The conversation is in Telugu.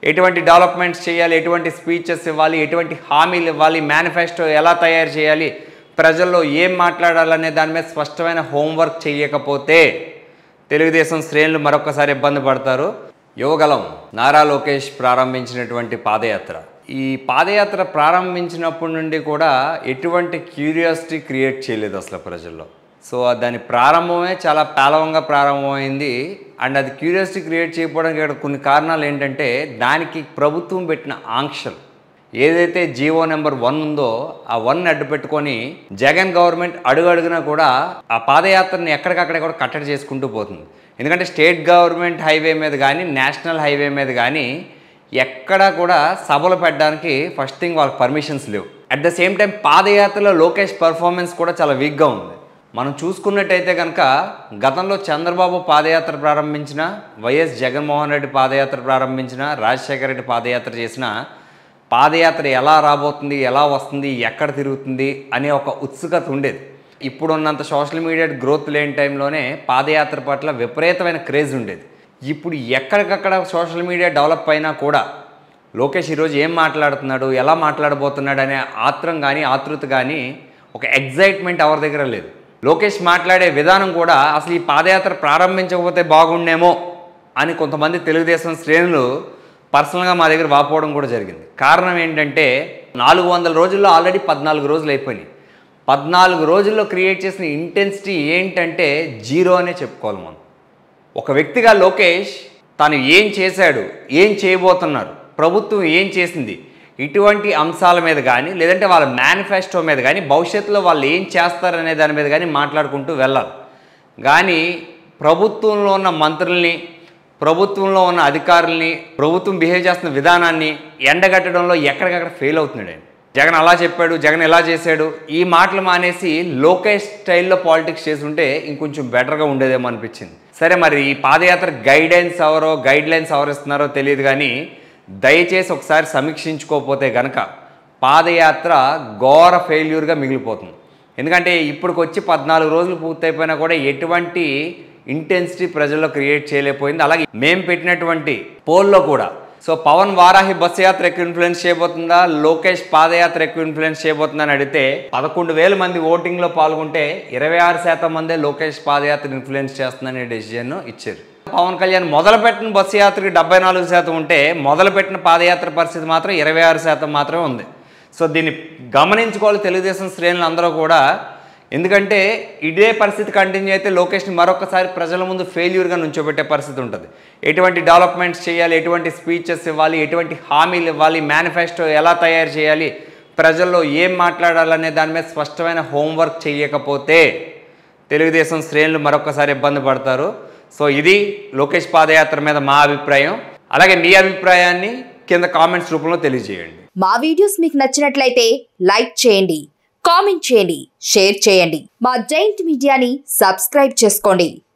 ఎటువంటి డెవలప్మెంట్స్ చేయాలి ఎటువంటి స్పీచెస్ ఇవ్వాలి ఎటువంటి హామీలు ఇవ్వాలి మేనిఫెస్టో ఎలా తయారు చేయాలి ప్రజల్లో ఏం మాట్లాడాలనే దాని మీద స్పష్టమైన హోంవర్క్ చేయకపోతే తెలుగుదేశం శ్రేణులు మరొకసారి ఇబ్బంది పడతారు యువగలం నారా లోకేష్ ప్రారంభించినటువంటి పాదయాత్ర ఈ పాదయాత్ర ప్రారంభించినప్పటి నుండి కూడా ఎటువంటి క్యూరియాసిటీ క్రియేట్ చేయలేదు అసలు ప్రజల్లో సో దాని ప్రారంభమే చాలా పేలవంగా ప్రారంభమైంది అండ్ అది క్యూరియాసిటీ క్రియేట్ చేయకపోవడానికి ఇక్కడ కొన్ని కారణాలు ఏంటంటే దానికి ప్రభుత్వం పెట్టిన ఆంక్షలు ఏదైతే జీవో నెంబర్ వన్ ఉందో ఆ వన్ అడ్డు పెట్టుకొని జగన్ గవర్నమెంట్ అడుగు అడుగునా కూడా ఆ పాదయాత్రని ఎక్కడికక్కడ కూడా కట్టడి చేసుకుంటూ పోతుంది ఎందుకంటే స్టేట్ గవర్నమెంట్ హైవే మీద కానీ నేషనల్ హైవే మీద కానీ ఎక్కడా కూడా సభలు పెట్టడానికి ఫస్ట్ థింగ్ వాళ్ళకి పర్మిషన్స్ లేవు అట్ ద సేమ్ టైం పాదయాత్రలో లోకేష్ పర్ఫార్మెన్స్ కూడా చాలా వీక్గా ఉంది మనం చూసుకున్నట్టయితే కనుక గతంలో చంద్రబాబు పాదయాత్ర ప్రారంభించిన వైఎస్ జగన్మోహన్ రెడ్డి పాదయాత్ర ప్రారంభించిన రాజశేఖర రెడ్డి పాదయాత్ర చేసిన పాదయాత్ర ఎలా రాబోతుంది ఎలా వస్తుంది ఎక్కడ తిరుగుతుంది అనే ఒక ఉత్సుకత ఉండేది ఇప్పుడున్నంత సోషల్ మీడియా గ్రోత్ లేని టైంలోనే పాదయాత్ర పట్ల విపరీతమైన క్రేజ్ ఉండేది ఇప్పుడు ఎక్కడికక్కడ సోషల్ మీడియా డెవలప్ అయినా కూడా లోకేష్ ఈరోజు ఏం మాట్లాడుతున్నాడు ఎలా మాట్లాడబోతున్నాడు అనే ఆత్రం కానీ ఆతృత కానీ ఒక ఎగ్జైట్మెంట్ ఎవరి దగ్గర లేదు లోకేష్ మాట్లాడే విధానం కూడా అసలు ఈ పాదయాత్ర ప్రారంభించకపోతే బాగుండేమో అని కొంతమంది తెలుగుదేశం శ్రేణులు పర్సనల్గా మా దగ్గర వాపోవడం కూడా జరిగింది కారణం ఏంటంటే నాలుగు వందల రోజుల్లో ఆల్రెడీ పద్నాలుగు రోజులు అయిపోయినాయి పద్నాలుగు రోజుల్లో క్రియేట్ చేసిన ఇంటెన్సిటీ ఏంటంటే జీరో అనే చెప్పుకోవాలి మనం ఒక వ్యక్తిగా లోకేష్ తాను ఏం చేశాడు ఏం చేయబోతున్నారు ప్రభుత్వం ఏం చేసింది ఇటువంటి అంశాల మీద కానీ లేదంటే వాళ్ళ మేనిఫెస్టో మీద కానీ భవిష్యత్తులో వాళ్ళు ఏం చేస్తారనే దాని మీద కానీ మాట్లాడుకుంటూ వెళ్ళాలి కానీ ప్రభుత్వంలో ఉన్న మంత్రుల్ని ప్రభుత్వంలో ఉన్న అధికారుల్ని ప్రభుత్వం బిహేవ్ చేస్తున్న విధానాన్ని ఎండగట్టడంలో ఎక్కడికక్కడ ఫెయిల్ అవుతున్నాడు ఆయన జగన్ అలా చెప్పాడు జగన్ ఎలా చేశాడు ఈ మాటలు మానేసి లోకేష్ స్టైల్లో పాలిటిక్స్ చేసుంటే ఇంకొంచెం బెటర్గా ఉండేదేమో అనిపించింది సరే మరి ఈ పాదయాత్ర గైడెన్స్ ఎవరో గైడ్ లైన్స్ ఎవరు ఇస్తున్నారో తెలియదు కానీ దయచేసి ఒకసారి సమీక్షించుకోకపోతే గనక పాదయాత్ర ఘోర ఫెయిల్యూర్గా మిగిలిపోతుంది ఎందుకంటే ఇప్పటికి వచ్చి పద్నాలుగు రోజులు పూర్తయిపోయినా కూడా ఎటువంటి ఇంటెన్సిటీ ప్రజల్లో క్రియేట్ చేయలేకపోయింది అలాగే మేము పెట్టినటువంటి పోల్లో కూడా సో పవన్ వారాహి బస్సు యాత్ర ఎక్కువ ఇన్ఫ్లుయెన్స్ చేయబోతుందా లోకేష్ పాదయాత్ర ఎక్కువ ఇన్ఫ్లుయెన్స్ చేయబోతుందా అని అడిగితే పదకొండు వేల మంది ఓటింగ్లో పాల్గొంటే ఇరవై ఆరు శాతం మందే లోకేష్ పాదయాత్ర ఇన్ఫ్లుయెన్స్ చేస్తుందనే డెసిజన్ ఇచ్చారు పవన్ కళ్యాణ్ మొదలుపెట్టిన బస్సు యాత్రకి డెబ్బై నాలుగు శాతం ఉంటే మొదలుపెట్టిన పాదయాత్ర పరిస్థితి మాత్రం ఇరవై ఆరు శాతం మాత్రమే ఉంది సో దీన్ని గమనించుకోవాలి తెలుగుదేశం శ్రేణులు అందరూ కూడా ఎందుకంటే ఇదే పరిస్థితి కంటిన్యూ అయితే లోకేష్ని మరొకసారి ప్రజల ముందు ఫెయిల్యూర్గా నుంచోబెట్టే పరిస్థితి ఉంటుంది ఎటువంటి డెవలప్మెంట్స్ చేయాలి ఎటువంటి స్పీచెస్ ఇవ్వాలి ఎటువంటి హామీలు ఇవ్వాలి మేనిఫెస్టో ఎలా తయారు చేయాలి ప్రజల్లో ఏం మాట్లాడాలనే దాని మీద స్పష్టమైన హోంవర్క్ చేయకపోతే తెలుగుదేశం శ్రేణులు మరొకసారి ఇబ్బంది పడతారు సో ఇది లోకేష్ పాదయాత్ర మీద మా అభిప్రాయం అలాగే మీ అభిప్రాయాన్ని కింద కామెంట్స్ రూపంలో తెలియజేయండి మా వీడియోస్ మీకు నచ్చినట్లయితే లైక్ చేయండి కామెంట్ చేయండి షేర్ చేయండి మా జైంట్ మీడియాని సబ్స్క్రైబ్ చేసుకోండి